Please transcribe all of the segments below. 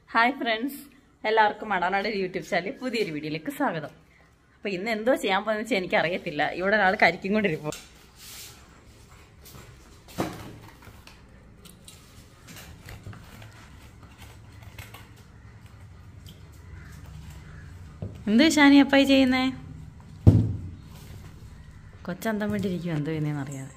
Hi friends എല്ലാവർക്കും മടാനാട് YouTube ചാനലിൽ പുതിയൊരു വീഡിയോയിലേക്ക് സ്വാഗതം അപ്പൊ ഇന്ന് എന്തോ ചെയ്യാൻ പോകുന്ന വെച്ചാൽ എനിക്ക് അറിയത്തില്ല ഇവിടെ ഒരാൾ കരിക്കും കൊണ്ടിരിക്കും എന്ത് ഷാനി അപ്പായി ചെയ്യുന്നേ കൊച്ചന്തം വേണ്ടിയിരിക്കും എന്തോ ചെയ്യുന്നതെന്ന് അറിയാതെ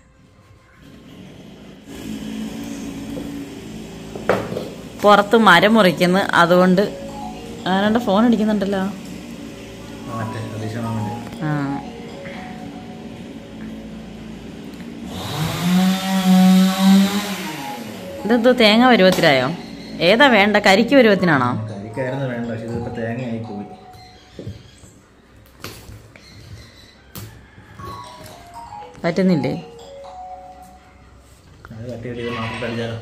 പുറത്ത് മരം മുറിക്കുന്നു അതുകൊണ്ട് ആരാണ്ട് ഫോൺ അടിക്കുന്നുണ്ടല്ലോ മറ്റേ പ്രതീക്ഷ വേണ്ടി ആ ഇതെന്തോ തേങ്ങ പരുവത്തിലായോ ഏതാ വേണ്ട കരിക്ക് പരുവത്തിനാണോ കരിക്കായിരുന്നു വേണ്ട പക്ഷെ ഇതിപ്പോ തേങ്ങയായി പോയി പറ്റുന്നില്ലേ അത് കട്ടി കട്ടി ഇത് മാത്രം കഴിച്ചാലോ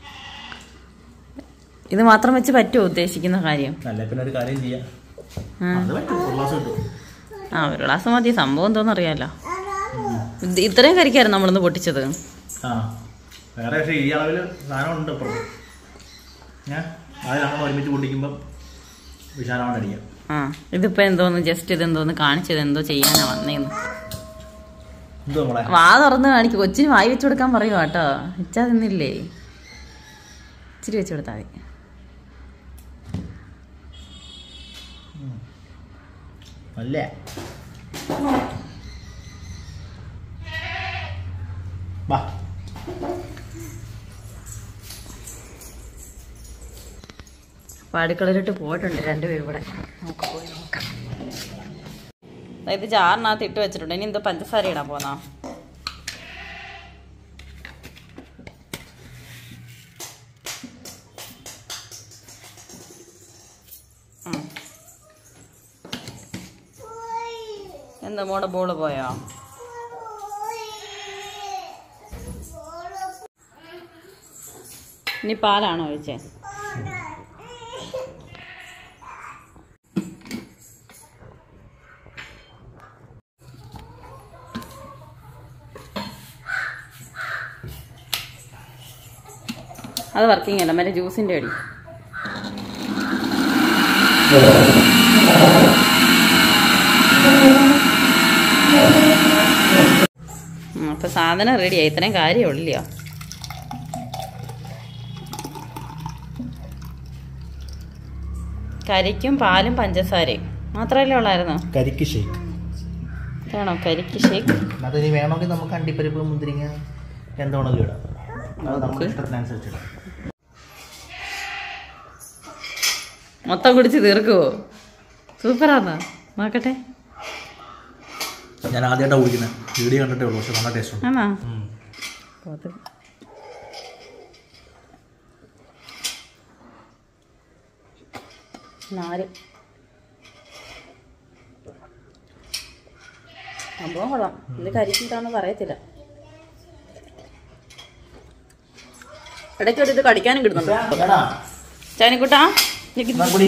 ഇത് മാത്രം വെച്ച് പറ്റുമോ ഉദ്ദേശിക്കുന്ന കാര്യം അല്ല പിന്നെ ഒരു കാര്യം ചെയ്യാം ആ. അത് പറ്റും ഒരു ഗ്ലാസ് കിട്ടും ആ ഒരു ഗ്ലാസ് മതി സംഭവം എന്തോന്ന് അറിയാലോ ഇത് ഇത്രയും കരിക്കായിരുന്നു നമ്മളിന്ന് പൊട്ടിച്ചത് ആ വേറെ പക്ഷേ ഈ അളവിൽ സാധനം ഉണ്ട് ഇപ്പം ഞാൻ അത് നമ്മൾ ഒരുമിച്ച് പൊട്ടിക്കുമ്പം വിശാലമാണ് അടിക്കാം ആ ഇതിപ്പോ എന്തോന്ന് ജസ്റ്റ് ഇത് എന്തോന്ന് കാണിച്ചത് എന്തോ ചെയ്യാനാ വന്നേന്ന് എന്തോ നമ്മളെ വാ തുറന്ന് കാണിക്കും കൊച്ചിന് വായി വെച്ച് കൊടുക്കാൻ പറയുക കേട്ടോ ഇച്ചാ തിന്നില്ലേ ഇച്ചിരി വെച്ച് കൊടുത്താൽ മതി അല്ല വാ അപ്പൊ അടുക്കളയിലോട്ട് പോയിട്ടുണ്ട് രണ്ടുപേരും കൂടെ നമുക്ക് പോയി നോക്കാം അതായത് ജാറിനകത്ത് ഇട്ട് വെച്ചിട്ടുണ്ട് ഇനി എന്തോ പഞ്ചസാര ഇടാൻ പോന്നാ ഉം. എന്താ മോടെ ബോള് പോയോ ഇനി പാലാണോ ഒഴിച്ചേ അത് വർക്കിംഗ് അല്ല മറ്റേ ജ്യൂസിന്റെ അടി ഉം, അപ്പൊ സാധനം റെഡിയായി ഇത്രയും കാര്യമുള്ളോ കരിക്കും പാലും പഞ്ചസാരയും മാത്രമല്ലേ ഉള്ളായിരുന്നോ കരിക്ക് ഷേക്ക് വേണോ കരിക്ക് ഷേക്ക് അത് ഇനി വേണമെങ്കിൽ നമുക്ക് അണ്ടിപ്പരിപ്പ് മുന്തിരിങ്ങ എന്താണെങ്കിലും ഇടാം അത് നമ്മുടെ ഇഷ്ടത്തിനനുസരിച്ച് ഇടാം മൊത്തം കുടിച്ച് തീർക്കുവോ സൂപ്പറാന്നാ നോക്കട്ടെ ഞാൻ ആദ്യമായിട്ടാണ് കുടിക്കുന്നത് വീഡിയോ കണ്ടിട്ടേ ഉള്ളൂ പക്ഷെ നല്ല ടേസ്റ്റ് ഉണ്ട് ആണോ ഉം. അത് നാല് സംഭവം കൊള്ളാം ഇത് കരിച്ചിട്ടാണെന്ന് പറയത്തില്ല ഇടയ്ക്കൊരു ഇത് കടിക്കാനും കിട്ടുന്നുണ്ട് വേണോ? ചാനിക്കുട്ടാ എന്നാ കുടി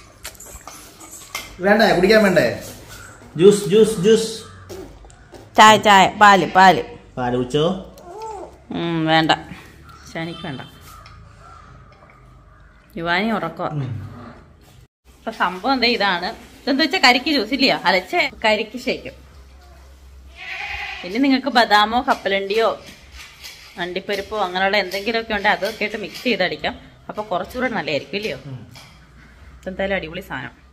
വേണ്ടേ കുടിക്കാൻ വേണ്ടേ ജ്യൂസ് ജ്യൂസ് ജ്യൂസ് ചായ ചായ പാല് പാല് പാല് കുച്ചോ ഉം, വേണ്ട ശനിക്ക് വേണ്ട യുവാനി ഉറക്കോ അപ്പൊ സംഭവം എന്താ ഇതാണ് ഇതെന്താ വെച്ചാൽ കരിക്ക് ജ്യൂസ് ഇല്ലയോ അലച്ച കരിക്ക് ഷേക്കും പിന്നെ നിങ്ങൾക്ക് ബദാമോ കപ്പലണ്ടിയോ അണ്ടിപ്പരിപ്പോ അങ്ങനെയുള്ള എന്തെങ്കിലുമൊക്കെ ഉണ്ടെങ്കിൽ അതൊക്കെ ഇട്ട് മിക്സ് ചെയ്തടിക്കാം അപ്പൊ കുറച്ചുകൂടെ നല്ലതായിരിക്കും ഇല്ലയോ ഇതെന്തായാലും അടിപൊളി സാധനം